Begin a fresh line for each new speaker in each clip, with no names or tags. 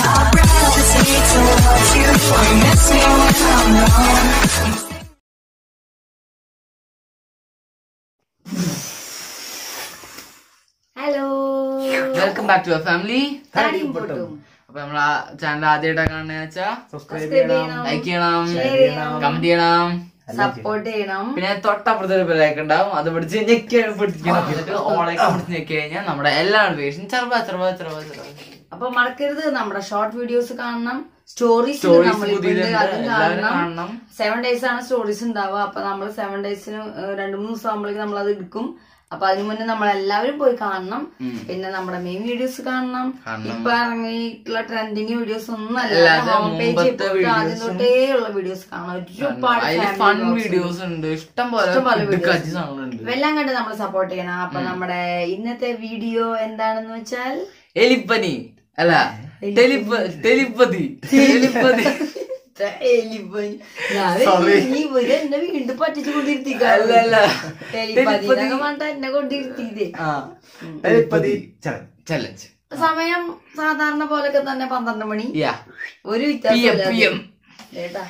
Just need to watch you for you miss me when I'm gone.
Hello
welcome back to family
താടിയും പൊട്ടും
അപ്പൊ നമ്മളെ channel ആദ്യമായിട്ടാ കാണുന്ന വെച്ചാ
സബ്സ്ക്രൈബ് ചെയ്യണം
ലൈക്ക് ചെയ്യണം
ഷെയർ ചെയ്യണം
കമന്റ് ചെയ്യണം
സപ്പോർട്ട് ചെയ്യണം
പിന്നെ തൊട്ടപ്പുറത്തെ ഒരു ബെല്ലൈക്ക് ഉണ്ടാവും അത് പിടിച്ച് ഞെക്കി പിടിക്കണം എന്നിട്ട് ഓളൊക്കെ പിടിച്ച് ഞെക്കി കഴിഞ്ഞാൽ നമ്മുടെ എല്ലാ നോട്ടിഫിക്കേഷൻ ചെറുപ്പ ചെറുപ്പ ചെറുപ്പ ചെറുപ്പ
അപ്പൊ മറക്കരുത് നമ്മുടെ ഷോർട്ട് വീഡിയോസ് കാണണം സ്റ്റോറീസ്
Stories
നമ്മൾ
പുതിയതുണ്ട്.
അതും
എല്ലാവരും
കാണണം
കാണണം.
സെവൻ ഡേയ്സ് ആണ് സ്റ്റോറീസ് ഉണ്ടാവുക അപ്പൊ നമ്മൾ സെവൻ ഡേയ്സിന് രണ്ടു മൂന്ന് ദിവസം ആകുമ്പോഴേക്കും നമ്മൾ അത് എടുക്കും അപ്പൊ അതിനു മുന്നേ നമ്മൾ എല്ലാവരും പോയി കാണണം പിന്നെ നമ്മുടെ മെയിൻ വീഡിയോസ് കാണണം
കാണണം.
ഇപ്പൊ ഇറങ്ങിയിട്ടുള്ള ട്രെൻഡിങ് വീഡിയോസ് ഒന്നും അല്ല
അല്ലാതെ
ഹോം പേജ്
മുമ്പത്തെ
ആദ്യം
videos
തൊട്ടേ ഉള്ള വീഡിയോസ് കാണാം ഒരുപാട്
അതിൽ
family
ഫൺ
vlogs ഉണ്ട്.
വീഡിയോസ് ഉണ്ട് ഇഷ്ടം പോലെ
ഇഷ്ടം പോലെ
ഇത്
videos.
കജ്ജി സാധനങ്ങളുണ്ട്
എല്ലാം കണ്ട് നമ്മൾ സപ്പോർട്ട് ചെയ്യണം അപ്പൊ നമ്മുടെ ഇന്നത്തെ വീഡിയോ എന്താണെന്ന് വെച്ചാൽ
എലിപ്പനി അല്ല ടെലിപ്പ ടെലിപ്പതി ടെലിപ്പതി
എലിപ്പനി. ഞാൻ
Sorry.
ഇനി ഇവര് എന്നെ വീണ്ടും പറ്റിച്ചു
അല്ല, അല്ല.
കൊണ്ടിരുത്തിക്കാതിനൊക്കെ പറഞ്ഞിട്ട് എന്നെ കൊണ്ടിരുത്തിയത്
ആ
എലിപ്പതി ചലഞ്ച്
ചലഞ്ച്
സമയം സാധാരണ പോലൊക്കെ തന്നെ പന്ത്രണ്ട് മണി
യാ
ഒരു
PM, PM.
വ്യത്യാസം ഏട്ടാ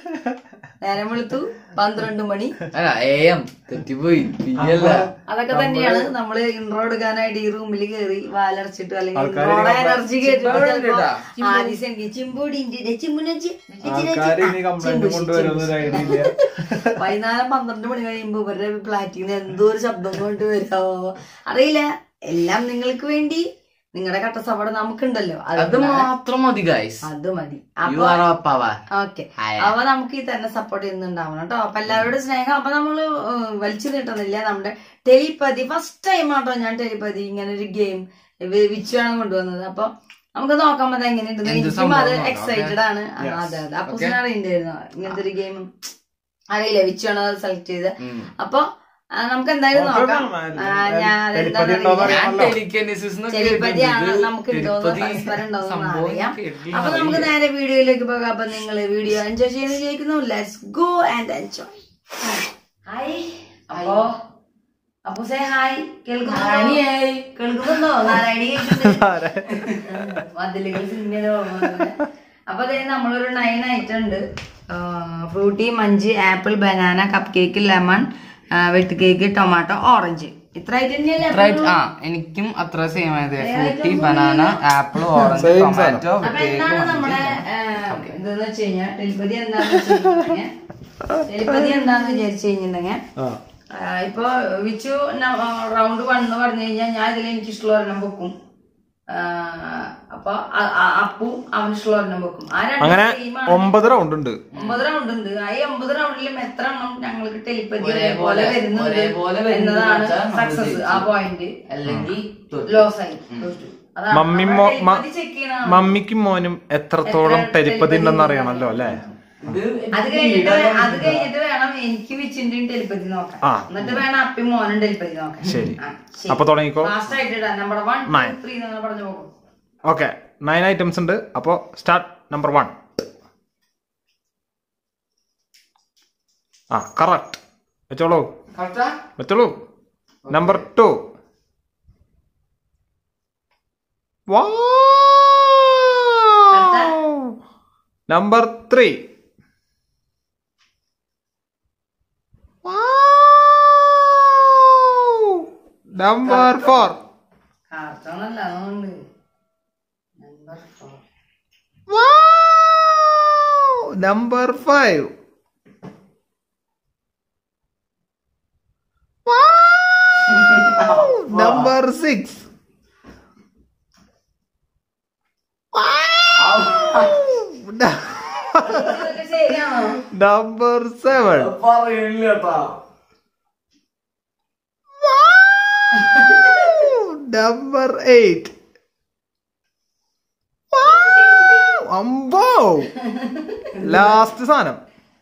നേരം വെളുത്തു പന്ത്രണ്ട് മണി
അല്ല എ എം തെറ്റിപ്പോയി പിയല്ല
അതൊക്കെ തന്നെയാണ് നമ്മള് ഇൻട്രോ എടുക്കാനായിട്ട് ഈ റൂമിൽ കയറി വാലർച്ചിട്ട് അല്ലെങ്കിൽ
ആൾക്കാര്
ഇൻട്രോടെ
complaint-
എനർജി
ചിമ്പുടി
ആദ്യം ചിമ്പൂടി ചിമ്മുനച്ചി
ആൾക്കാർ ഇനി കംപ്ലൈന്റ് കൊണ്ടുവരുന്ന ഒരു ഐഡിയ ഇല്ല
വൈകുന്നേരം പന്ത്രണ്ട് മണി കഴിയുമ്പോ ഇവരുടെ ഫ്ലാറ്റിൽ എന്തോ ഒരു ശബ്ദം കൊണ്ട് വരാമോ അറിയില്ല എല്ലാം നിങ്ങൾക്ക് വേണ്ടി നിങ്ങളുടെ കട്ടസവട നമുക്കുണ്ടല്ലോ
അത്
അതുകൊണ്ട്
മാത്രം മതി ഗൈസ്
അത് മതി
യു
അപ്പൊ
ആർ ആ പവർ
ഓക്കെ
ആയ.
അപ്പൊ നമുക്ക് ഈ തന്നെ സപ്പോർട്ട് ചെയ്യുന്നുണ്ടാവണം കേട്ടോ അപ്പൊ എല്ലാവരോടും സ്നേഹം അപ്പൊ നമ്മള് ഏഹ്, വലിച്ചു നീട്ടുന്നില്ല നമ്മുടെ ടെലിപ്പതി ഫസ്റ്റ് ടൈം ആട്ടോ ഞാൻ ടെലിപ്പതി ഇങ്ങനെ ഒരു ഗെയിം വിച്ചുവാണ് കൊണ്ടുവന്നത് അപ്പൊ നമുക്ക് നോക്കാൻ പറ്റാ എങ്ങനെയുണ്ട്
എന്ത്
എനിക്കും
സംഭവം
അത്
നോക്കാം,
എക്സൈറ്റഡ് ആണ് ആ, അതെ അതെ അപ്പൊ
Okay.
അറിയണ്ടായിരുന്നു ഇങ്ങനത്തെ ഒരു ഗെയിം അറിയില്ല വിച്ചുവാണ് സെലക്ട് ചെയ്ത് അപ്പൊ ആ, നമുക്ക് എന്തായാലും നോക്കാം ആ, ഞാൻ
ടെലിപ്പതി
അതെന്താണെന്ന്
ഉണ്ടോന്ന്
അറിയില്ല.
അറിയാമല്ലോ.
ടെലിക്കനിസിസ്
ചെലിപ്പതിയാണ് നമുക്ക് ഉണ്ടോന്ന് പരസ്പരം ഉണ്ടോന്ന് അറിയാം അപ്പൊ നമുക്ക് നേരെ വീഡിയോയിലേക്ക് പോകാം അപ്പൊ നിങ്ങൾ വീഡിയോ എൻജോയ് ചെയ്യുന്ന വിചാരിക്കുന്നു let's go and enjoy hi അപ്പോ അപ്പൊ സേ ഹായ് കേൾക്കുന്നുണ്ടോ കേൾക്കുന്നുണ്ടോ നാരായണി കേൾക്കുന്നുണ്ട് മതിലുകൾ സിനിമയിലെ ഓർമ്മ വരുന്നത്. അപ്പൊ അതേ നമ്മളൊരു നയൻ ഐറ്റം ഉണ്ട് Frooti munch apple banana cup cake lemon വെട്ട് കേക്ക് ടൊമാറ്റോ ഓറഞ്ച് ഇത്ര ഐറ്റം തന്നെയല്ലേ
ആ എനിക്കും അത്ര സെയിം ആയത് Frooti banana apple orange tomato
അപ്പൊ എന്താണ് നമ്മുടെ ഏഹ്, ഇതെന്ന് വെച്ച് കഴിഞ്ഞാൽ ടെലിപ്പതി എന്താന്ന് വെച്ച് കഴിഞ്ഞാൽ ടെലിപ്പതി എന്താന്ന് വിചാരിച്ചു കഴിഞ്ഞിട്ടുണ്ടെങ്കിൽ
ആ
ഇപ്പൊ വിച്ചു റൗണ്ട് വൺ എന്ന് പറഞ്ഞു കഴിഞ്ഞാൽ ഞാൻ ഇതിൽ എനിക്ക് ഇഷ്ടമുള്ള ഒരെണ്ണം വെക്കും ആ, അപ്പൊ അ- അ- അപ്പു അവന് ഇഷ്ടമുള്ള ഒരെണ്ണം വെക്കും ആ രണ്ട്
അങ്ങനെ
team ആണ്.
ഒമ്പത് റൗണ്ട് ഉണ്ട്
ഒമ്പത് റൗണ്ട് ഉണ്ട് ആ ഈ ഒമ്പത് റൗണ്ടിലും എത്ര എണ്ണം ഞങ്ങൾക്ക് ടെലിപ്പതി
ഒരേപോലെ-
ഒരേപോലെ വരുന്നുണ്ട്
ഒരേപോലെ വരുന്നത്
എന്നതാണ്
വെച്ചാൽ നമ്മൾ
സക്സസ്
ജയിച്ചു.
ആ പോയിന്റ്
അല്ലെങ്കിൽ
ലോസ് ആയി തോറ്റു. അതാണ്
മമ്മി
നമ്മുടെ
മോ- മ-
ടെലിപ്പതി check ചെയ്യണം.
മമ്മിക്കും മോനും എത്രത്തോളം
എത്ര
ടെലിപ്പതി ഉണ്ടെന്ന് അറിയണല്ലോ അല്ലേ
അത് കഴിഞ്ഞിട്ട് വേ- അത് കഴിഞ്ഞിട്ട് വേണം എനിക്ക് വിച്ചിന്റെയും ടെലിപ്പതി നോക്കാം
ആ.
എന്നിട്ട് വേണം അപ്പി മോനും ടെലിപ്പതി നോക്കാം
ശരി.
ആ,
അപ്പൊ തുടങ്ങിക്കോ
ലാസ്റ്റ് ആയിട്ട് ഇടാം നമ്പർ വൺ
Nine.
ത്രീ നിങ്ങൾ പറഞ്ഞു പോകും
ഓക്കെ നയൻ ഐറ്റംസ് ഉണ്ട് അപ്പോ സ്റ്റാർട്ട് നമ്പർ വൺ ആ കറക്റ്റ് വെച്ചോളൂ
കറക്റ്റാ
വെച്ചോളൂ number two number three number four
കാർട്ടോണല്ല അതുകൊണ്ട് number four
number five number six
ഇതൊക്കെ ശരിയാണോ
നമ്പർ സെവൻ
പറയില്ലട്ടാ
നമ്പർ എയ്റ്റ് അമ്പോ ലാസ്റ്റ് സാധനം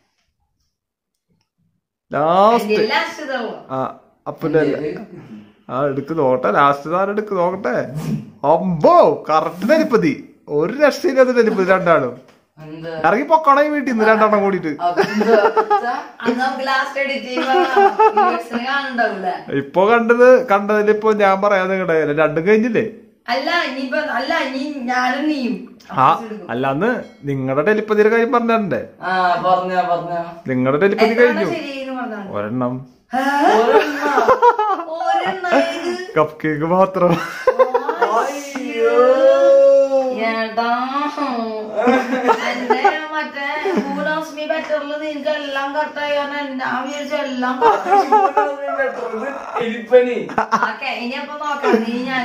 ലാസ്റ്റ്
ലാസ്റ്റ് ഇതാവും
ആ അപ്പൻ്റെ ആ എടുക്ക് നോട്ടെ ലാസ്റ്റ് സാധനം എടുക്ക് നോക്കട്ടെ അമ്പോ കറക്റ്റ് നെലിപ്പതി ഒരു രക്ഷയില്ലാത്ത നെലിപ്പതി രണ്ടാളും
എന്താ
ഇറങ്ങി പൊക്കോണ ഈ വീട്ടിൽ നിന്ന് രണ്ടെണ്ണം കൂടിയിട്ട്
അതെന്താ?
അന്ന് നമുക്ക് ലാസ്റ്റ് എഡിറ്റ് ചെയ്യുമ്പോ കാണുണ്ടാവൂല
ഇപ്പൊ കണ്ടത് കണ്ടതിൽ ഇപ്പൊ ഞാൻ പറയാൻ നിങ്ങളുടെ രണ്ടും കഴിഞ്ഞില്ലേ
അല്ല ഇനിയിപ്പോ അല്ല ഇനി ഞാനും നീയും
ആ അല്ലാന്ന് നിങ്ങളുടെ ടെലിപ്പതിയുടെ കാര്യം പറഞ്ഞേ
ആ പറഞ്ഞ പറഞ്ഞ
നിങ്ങളുടെ ടെലിപ്പതി കഴിഞ്ഞു
ശരിയെന്ന് പറഞ്ഞാണ്
ഒരെണ്ണം
ഒരെണ്ണം ഇത്.
കപ്പ് കേക്ക് മാത്രം
ഏട്ടാ എന്റെ മറ്റേ ഭൂലോസ്മി ബെറ്ററിൽ നിനക്ക് എല്ലാം കറക്റ്റായി കാരണം ഞാൻ വിചാരിച്ച എല്ലാം
എലിപ്പനി
ഓക്കെ ഇനി അപ്പൊ നോക്കാം നീ ഞാൻ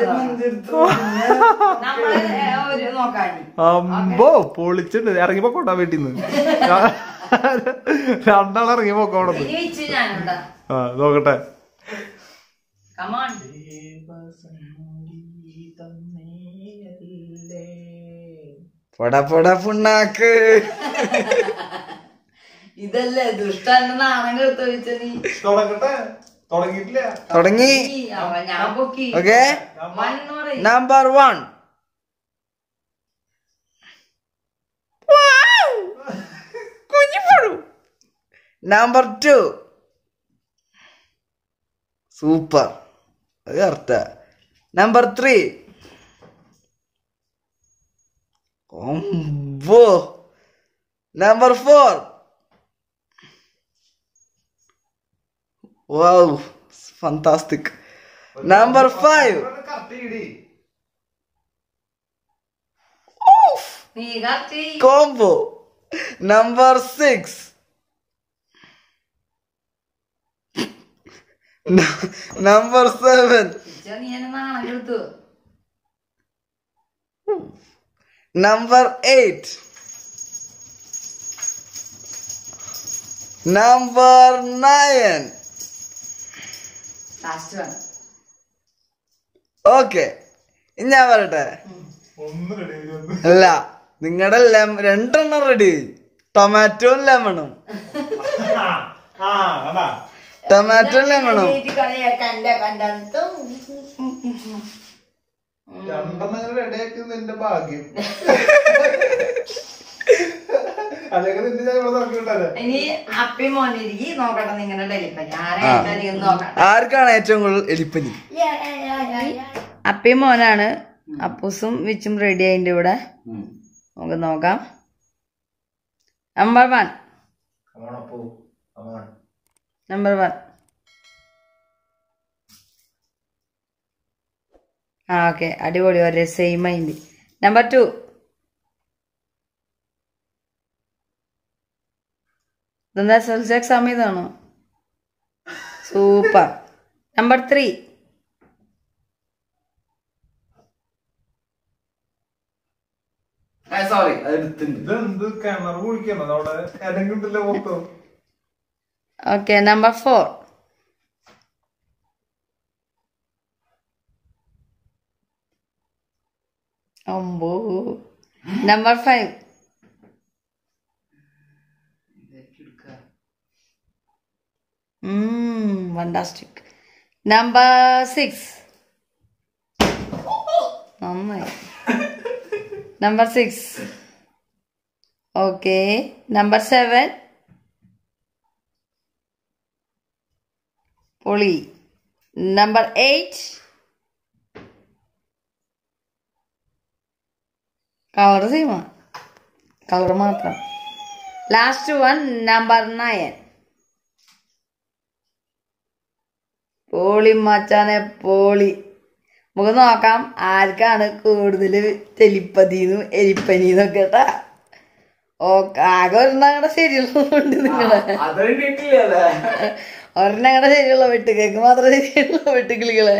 നമ്മള് ഏ, ഒരു നോക്കാം ഇനി.
അമ്പോ പൊളിച്ചിട്ടുണ്ട് ഇറങ്ങി പോക്കോട്ടാ വീട്ടിൽ നിന്ന് രണ്ടാൾ ഇറങ്ങി പോക്കോടന്ന്
ഇനി വെച്ച് ഞാനുണ്ടാ
ആ നോക്കട്ടെ
കമാൺ
പൊട പൊട പുണ്ണാക്ക്
ഇതല്ലേ ദുഷ്ടന്റെ നാണം കെടുത്ത് വെച്ച നീ
തുടങ്ങട്ടെ തുടങ്ങിയിട്ടില്ല
തുടങ്ങി
ഈ അവൻ ഞാൻ പൊക്കി
ഓക്കെ
വൻ എന്ന് പറയും.
നമ്പർ വൺ കുഞ്ഞിപ്പോഴു നമ്പർ ടു സൂപ്പർ അത് കറക്റ്റ നമ്പർ ത്രീ ഒമ്പോ number four wow fantastic number five
നീ കത്തി
combo number six N- number seven
നീ എന്നെ നാണം കെടുത്തു
number eight number nine
last one
okay ഞാൻ പറയട്ടെ അല്ല നിങ്ങളുടെ രണ്ടെണ്ണം റെഡി ടൊമാറ്റോയും ലെമണും ടൊമാറ്റോയും ലെമണും
കണ്ട കണ്ടും
രണ്ടെണ്ണം റെഡിയാക്കി നിന്റെ ഭാഗ്യം അല്ലെങ്കിൽ നിന്റെ ഞാൻ ഇവിടെ നടക്കി വിട്ടാലേ
ഇനി അപ്പി മോനിരിക്കി നോക്കട്ടെ നിങ്ങളുടെ ഡെലിപ്പനി ആരായിരിക്കും നോക്കാം
ആർക്കാണ് ഏറ്റവും കൂടുതൽ എലിപ്പനി
അപ്പി മോനാണ് അപ്പൂസും വിച്ചും റെഡി ആയിന്റെ ഇവിടെ നമുക്ക് നോക്കാം നമ്പർ വൺ നമ്പർ വൺ ആ ഓക്കെ അടിപൊളി ഒരേ സെയിം മൈൻഡ് നമ്പർ ടു ഇതെന്താ എസ് എൽ സി എക്സാം ചെയ്താണോ സൂപ്പർ നമ്പർ ത്രീ
സോറി അത് എടുത്തിട്ടുണ്ട്
ഇതെന്ത് കിണർ കുഴിക്കണം അവിടെ ഇടം കിട്ടില്ല മൊത്തം
ഓക്കെ നമ്പർ ഫോർ ഒമ്പോ number five fantastic number six നന്നായി number six okay number seven പൊളി നമ്പർ എയ്റ്റ് കളർ സെയിമാ കളർ മാത്രം ലാസ്റ്റ് വൺ നമ്പർ നയൻ പോളി മച്ചാനെ പോളി നമുക്ക് നോക്കാം ആർക്കാണ് കൂടുതൽ തെലിപ്പതിന്നും എലിപ്പനിന്നും കേട്ടാ ഓ ആകെ ഒരെണ്ണം കൂടെ ശരിയുള്ളതുകൊണ്ട് നിങ്ങളെ
അതും കിട്ടില്ലല്ലേ
ഒരെണ്ണം കൂടെ ശരിയുള്ള വെട്ടുകേക്ക് മാത്രം ശരിയുള്ള വെട്ടുകിളികളെ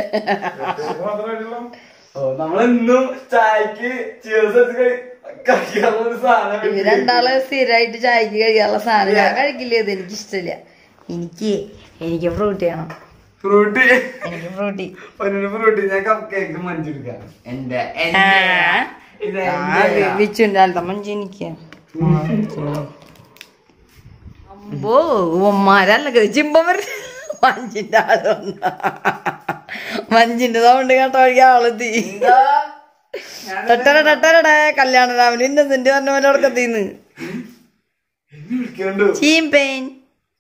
ഓ നമ്മളെന്നും ചായക്ക് cheers അടിച്ച് കഴി- കഴിക്കാറുള്ള ഒരു സാധനം
ഇവര് രണ്ടാള് സ്ഥിരമായിട്ട് ചായക്ക് കഴിക്കാനുള്ള സാധനം ഞാൻ കഴിക്കില്ല ഇത് എനിക്ക് ഇഷ്ടമില്ല എനിക്ക് എനിക്ക് ഫ്രൂട്ടി വേണം
ഫ്രൂട്ടി
എനിക്ക് ഫ്രൂട്ടി
ഒരു ഫ്രൂട്ടി ഞാൻ കപ്പ് കേക്ക് മഞ്ചെടുക്കാം എന്റെ എന്റെ ഇത് എന്റെ
വിച്ചുണ്ട് അല്ല മഞ്ചി എനിക്ക് അമ്പോ ഉമ്മാരല്ല ചിമ്പം വരെ മഞ്ചിന്റെ ആള് വന്ന മഞ്ചിന്റെ സൗണ്ട് കേട്ട വഴിക്ക് ആളെത്തി തൊട്ടര തൊട്ടരടെ കല്യാണ രാമന് ഇന്നതിന്റെ പറഞ്ഞ പോലെ ഉറക്കത്തിന്ന്
വിളിക്കണ്ടു
ചീമ്പേൻ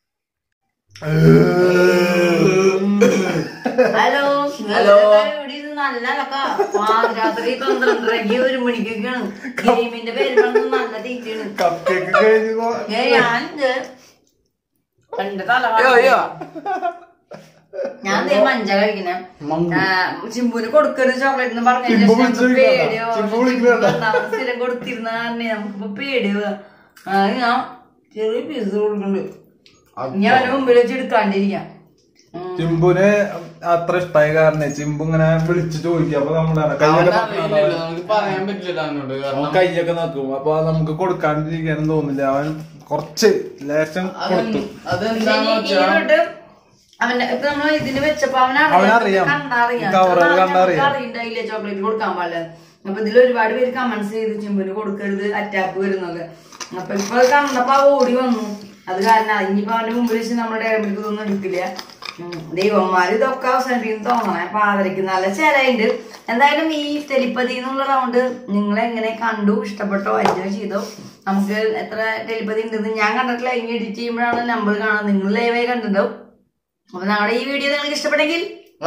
ഹലോ
ഹലോ.
ഇവിടെ ഇരുന്ന് നല്ല പാതിരാത്രി പന്ത്രണ്ടരക്ക് ഒരു മണിക്കൊക്കെയാണ് ഗെയിമിന്റെ പേര് പറഞ്ഞ് നല്ല തീറ്റയാണ്
കപ്പ് കേക്ക് കഴിഞ്ഞ് പോ-
ഏ, ഞാനിത് എന്റെ തല
അയ്യോ
ഞാൻ ദേ മഞ്ച കഴിക്കണേ ആ, ചിമ്പുന് കൊടുക്കരുത് ചോക്ലേറ്റ് എന്ന് പറഞ്ഞ
ചിമ്പു വിളിച്ചു
പേടിയോ
ചിമ്പു വിളിക്കണ്ട.
രണ്ടാമത് സ്ഥിരം കൊടുത്തിരുന്ന കാരണം നമുക്കിപ്പോ പേടിയോ അത് ഞാൻ ചെറിയ പീസ് കൊടുക്കുന്നുണ്ട് ഞാൻ അവന്റെ മുമ്പിൽ വെച്ച് എടുക്കാണ്ടിരിക്കാം ഉം.
ചിമ്പുന് അത്ര ഇഷ്ടമായ കാരണം ചിമ്പു ഇങ്ങനെ വിളിച്ചു ചോദിക്കും അപ്പൊ നമ്മുടെ കൈയൊക്കെ
അവനറിയില്ലല്ലോ, നമുക്ക് പറയാൻ പറ്റില്ല അവനോട്
അവൻ
കാരണം
കൈയൊക്കെ നോക്കും അപ്പൊ നമുക്ക് കൊടുക്കാണ്ടിരിക്കാനും തോന്നില്ല അവൻ കുറച്ച് ലേശം കൊടുത്തു
അതെന്താന്ന്
ഇനി
വെച്ചാ
തൊട്ട് അവന്റെ ഇപ്പൊ നമ്മള് ഇതിന് വെച്ചപ്പോ
അവനറിയാം.
അവനറിയാം കണ്ടറിയാം
ഈ cover കള് കണ്ടറിയാം.
അറിയണ്ടായില്ല ചോക്ലേറ്റ് കൊടുക്കാൻ പാടില്ല അപ്പൊ ഇതിൽ ഒരുപാട് പേര് കമന്റ്സ് ചെയ്ത് ചിമ്പിന് കൊടുക്കരുത് അറ്റാക്ക് വരുന്നത് അപ്പൊ ഇപ്പൊ അത് കണ്ടപ്പോ ആ ഓടി വന്നു അത് കാരണം ഇനിയിപ്പോ അവന്റെ മുമ്പിൽ വെച്ച് നമ്മുടെ ഇടപെടൽ ഒന്നും എടുക്കില്ല ഉം. ദൈവന്മാര് ഇതൊക്കെ അവസാനിപ്പിക്കുന്നു തോന്നണേ പാതിരക്ക് നല്ല ചിലയുണ്ട് എന്തായാലും ഈ ടെലിപ്പതി എന്നുള്ള റൗണ്ട് നിങ്ങൾ എങ്ങനെ കണ്ടു ഇഷ്ടപ്പെട്ടോ എൻജോയ് ചെയ്തോ നമുക്ക് എത്ര ടെലിപ്പതി ഉണ്ടെന്ന് ഞാൻ കണ്ടിട്ടില്ല ഇനി എഡിറ്റ് ചെയ്യുമ്പോഴാണ് നമ്പർ കാണുന്നത് നിങ്ങൾ ലൈവായി കണ്ടിട്ടുണ്ടാവും അപ്പൊ ഞങ്ങളുടെ ഈ വീഡിയോ നിങ്ങൾക്ക് ഇഷ്ടപ്പെട്ടെങ്കിൽ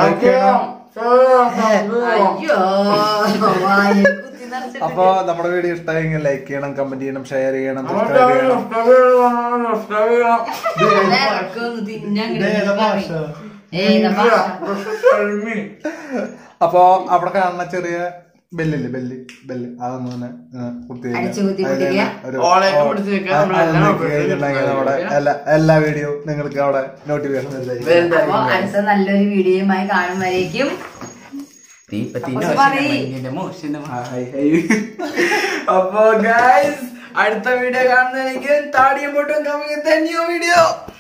അയ്യോ വായിൽ കുത്തി നിറച്ചിട്ട്
അപ്പൊ നമ്മുടെ വീഡിയോ ഇഷ്ടമായെങ്കിൽ ലൈക്ക് ചെയ്യണം കമന്റ് ചെയ്യണം ഷെയർ ചെയ്യണം സബ്സ്ക്രൈബ് ചെയ്യണം
നല്ല ഇറക്കമൊന്ന് തിന്നാൻ കിട്ടും. ഏയ് ഇതാ ഭാഷ.
അപ്പൊ അവിടെ കാണുന്ന ചെറിയ ബെല്ലില്ലേ ബെല്ല് ബെല്ല് അതൊന്നും തന്നെ ആ, കുത്തി കഴിഞ്ഞാ
അടിച്ച് കുത്തി
അതില്
പൊട്ടിക്കുക.
ഒരു-
ഓളയൊക്കെ
ഓ,
പിടിച്ച് നിൽക്കുക,
ആ,
നമ്മളെല്ലാം
അത്
ഓപ്പൺ
കഴിഞ്ഞിട്ടുണ്ടെങ്കിൽ
ചെയ്ത്
നമ്മുടെ എല്ലാ എല്ലാ വീഡിയോ നിങ്ങൾക്ക് അവിടെ നോട്ടിഫിക്കേഷൻ വരുന്നതായിരിക്കും
അപ്പൊ അടുത്ത നല്ലൊരു വീഡിയോയുമായി കാണും വരേക്കും
തീപ്പത്തിന്റെ
അപ്പൊ പറയ്.
മഞ്ഞിന്റെ മോശന്റെ അപ്പൊ ഗൈസ് അടുത്ത വീഡിയോ കാണുന്നതായിരിക്കും താടിയും പൊട്ടും കമ്മിങ് വീഡിയോ